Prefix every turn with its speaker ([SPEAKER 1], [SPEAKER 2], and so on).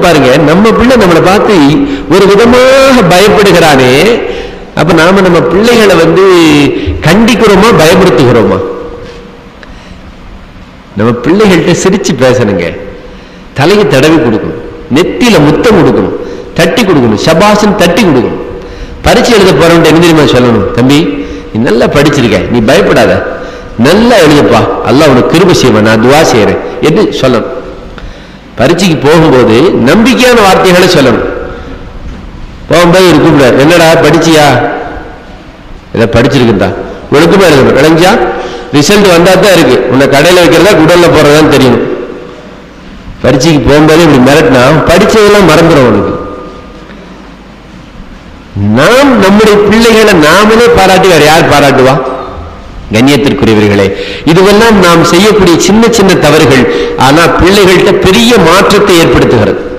[SPEAKER 1] பாருங்க நம்ம பிள்ளை நம்மளை பார்த்து ஒரு விதமாக பயப்படுகிறானே அப்ப நாம நம்ம பிள்ளைகளை வந்து கண்டிக்கிறோமா பயமுறுத்துகிறோமா நம்ம பிள்ளைகள்கிட்ட சிரிச்சு பேசணுங்க தலைக்கு தடவி கொடுக்கணும் நெத்தியில முத்தம் கொடுக்கணும் தட்டி கொடுக்கணும் சபாசன் தட்டி கொடுக்கணும் பரீட்சை எழுத போறவன்ட்ட என்ன தெரியுமா சொல்லணும் தம்பி நீ நல்லா படிச்சிருக்க நீ பயப்படாத நல்லா எழுதுப்பா அல்லாஹ் உனக்கு கிருபை செய்வான் நான் துவா செய்யறேன் என்று சொல்லணும் பரீட்சைக்கு போகும்போது நம்பிக்கையான வார்த்தைகளை சொல்லணும் போகும்போது ஒரு கூப்பிட என்னடா படிச்சியா இதை படிச்சிருக்குதா ஒழுக்கமா எழுதணும் விளைஞ்சா ரிசல்ட் வந்தா தான் இருக்கு உன்னை கடையில் வைக்கிறதா குடல்ல போறதான்னு தெரியணும் பரீட்சைக்கு போகும்போது இப்படி மிரட்டினா படிச்சதெல்லாம் மறந்துடும் உனக்கு நாம் நம்முடைய பிள்ளைகளை நாமளே பாராட்டி வேற யார் பாராட்டுவா கண்ணியத்திற்குரியவர்களே இதுவெல்லாம் நாம் செய்யக்கூடிய சின்ன சின்ன தவறுகள் ஆனா பிள்ளைகள்கிட்ட பெரிய மாற்றத்தை ஏற்படுத்துகிறது